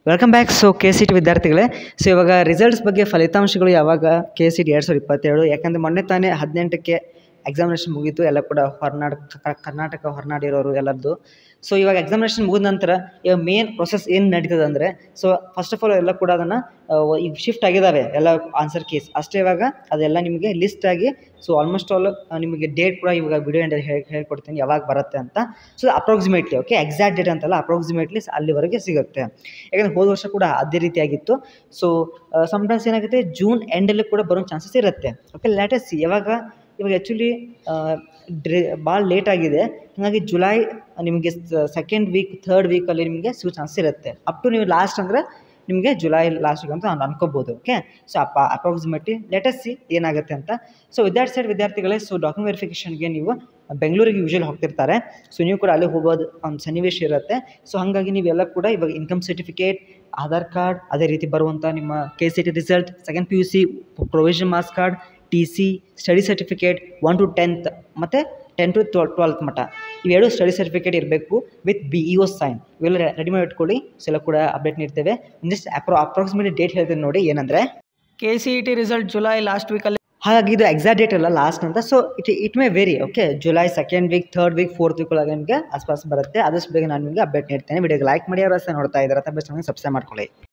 welcome back so K C T ವಿದ್ಯಾರ್ಥಿಗಳೇ so ಇವಾಗ results ಬಗ್ಗೆ ಫಲಿತಾಂಶಗಳು ಯಾವಾಗ ಕೆ ಸಿ ಟಿ ಎರಡು ಸಾವಿರದ ಇಪ್ಪತ್ತೇಳು ಯಾಕಂದರೆ ಮೊನ್ನೆ ತಾನೇ ಹದಿನೆಂಟಕ್ಕೆ ಎಕ್ಸಾಮಿನೇಷನ್ ಮುಗೀತು ಎಲ್ಲ ಕೂಡ ಹೊರನಾಡು ಕರ್ನಾಟಕ ಹೊರನಾಡು ಇರೋರು ಎಲ್ಲರದ್ದು ಸೊ ಇವಾಗ ಎಕ್ಸಾಮಿನೇಷನ್ ಮುಗಿದ ನಂತರ ಇವಾಗ ಮೇನ್ ಪ್ರೊಸೆಸ್ ಏನು ನಡೀತದೆ ಅಂದರೆ ಸೊ ಫಸ್ಟ್ ಆಫ್ ಆಲ್ ಎಲ್ಲ ಕೂಡ ಅದನ್ನು ಈಗ ಶಿಫ್ಟ್ ಆಗಿದ್ದಾವೆ ಎಲ್ಲ ಆನ್ಸರ್ ಕೇಸ್ ಅಷ್ಟೇ ಇವಾಗ ಅದೆಲ್ಲ ನಿಮಗೆ ಲಿಸ್ಟ್ ಆಗಿ ಸೊ ಆಲ್ಮೋಸ್ಟ್ ಆಲ್ ನಿಮಗೆ ಡೇಟ್ ಕೂಡ ಇವಾಗ ವಿಡಿಯೋ ಎಂಡಲ್ಲಿ ಹೇಳಿ ಹೇಳ್ಕೊಡ್ತೀನಿ ಯಾವಾಗ ಬರುತ್ತೆ ಅಂತ so approximately okay exact date ಅಂತಲ್ಲ ಅಪ್ರಾಕ್ಸಿಮೇಟ್ಲಿ ಅಲ್ಲಿವರೆಗೆ ಸಿಗುತ್ತೆ ಯಾಕಂದರೆ ಹೋದ ವರ್ಷ ಕೂಡ ಅದೇ ರೀತಿಯಾಗಿತ್ತು ಸೊ ಸಮ್ಟೈಮ್ಸ್ ಏನಾಗುತ್ತೆ ಜೂನ್ ಎಂಡಲ್ಲಿ ಕೂಡ ಬರೋ ಚಾನ್ಸಸ್ ಇರುತ್ತೆ ಓಕೆ ಲೇಟೆಸ್ಟ್ ಯಾವಾಗ ಇವಾಗ ಆ್ಯಕ್ಚುಲಿ ಡ್ರೇ ಭಾಳ ಲೇಟ್ ಆಗಿದೆ ಹಾಗಾಗಿ ಜುಲೈ ನಿಮಗೆ ಸೆಕೆಂಡ್ ವೀಕ್ ಥರ್ಡ್ ವೀಕಲ್ಲಿ ನಿಮಗೆ ಸಿಗೋ ಚಾನ್ಸ್ ಇರುತ್ತೆ ಅಪ್ ಟು ನೀವು ಲಾಸ್ಟ್ ಅಂದರೆ ನಿಮಗೆ ಜುಲೈ ಲಾಸ್ಟಿಗೆ ಅಂತ ನಾನು ಅನ್ಕೋಬೋದು ಓಕೆ ಸೊ ಅಪ್ಪ ಅಪ್ರಾಕ್ಸಿಮೇಟ್ಲಿ ಲೇಟೆಸ್ಟ್ ಸಿ ಏನಾಗುತ್ತೆ ಅಂತ ಸೊ ವಿದ್ಯಾರ್ಥಿ ಸೈಡ್ ವಿದ್ಯಾರ್ಥಿಗಳೇ ಸೊ ಡಾಕ್ಯುಮೆಂಟ್ ವೆರಿಫಿಕೇಷನ್ಗೆ ನೀವು ಬೆಂಗಳೂರಿಗೆ ಯೂಶಲಿ ಹೋಗ್ತಿರ್ತಾರೆ ಸೊ ನೀವು ಕೂಡ ಅಲ್ಲಿ ಹೋಗೋದು ಒಂದು ಸನ್ನಿವೇಶ ಇರುತ್ತೆ ಸೊ ಹಾಗಾಗಿ ನೀವೆಲ್ಲ ಕೂಡ ಇವಾಗ ಇನ್ಕಮ್ ಸರ್ಟಿಫಿಕೇಟ್ ಆಧಾರ್ ಕಾರ್ಡ್ ಅದೇ ರೀತಿ ಬರುವಂಥ ನಿಮ್ಮ K C T result second P U C provision marks card T C study certificate one to tenth ಮತ್ತು ಟೆನ್ ಟು ಟ್ವೆಲ್ ಟ್ವೆಲ್ತ್ ಮಟ್ಟ ಇವೆರಡು ಸ್ಟಡಿ ಸರ್ಟಿಫಿಕೇಟ್ ಇರಬೇಕು with B E O sign ಇವೆಲ್ಲ ready ಮಾಡಿ ಇಟ್ಕೊಳ್ಳಿ ಸೊ ಎಲ್ಲ ಕೂಡ update ನೀಡ್ತೇವೆ ಜಸ್ಟ್ ಅಪ್ರೋ ಅಪ್ರಾಕ್ಸಿಮೇಟ್ ಡೇಟ್ ಹೇಳ್ತೀನಿ ನೋಡಿ ಏನಂದರೆ K C E T result July last ವೀಕಲ್ಲಿ ಹಾಗಾಗಿ ಇದು ಎಕ್ಸಾಕ್ಟ್ ಡೇಟ್ ಅಲ್ಲ ಲಾಸ್ಟ್ ಅಂತ so it it may very okay July second week third week fourth week ಒಳಗೆ ನಿಮಗೆ ಆಸ್ಪಾಸ್ ಬರುತ್ತೆ ಆದಷ್ಟು ಬೇಗ ನಾನು ನಿಮಗೆ ಅಪ್ಡೇಟ್ ನೀಡ್ತೇನೆ ವಿಡಿಯೋಗೆ ಲೈಕ್ ಮಾಡಿ ಅವ್ರ ನೋಡ್ತಾ ಇದ್ದಾರೆ ಬೆಸ್ಟ್ ಸಬ್ಸ್ಕ್ರೈಬ್ ಮಾಡ್ಕೊಳ್ಳಿ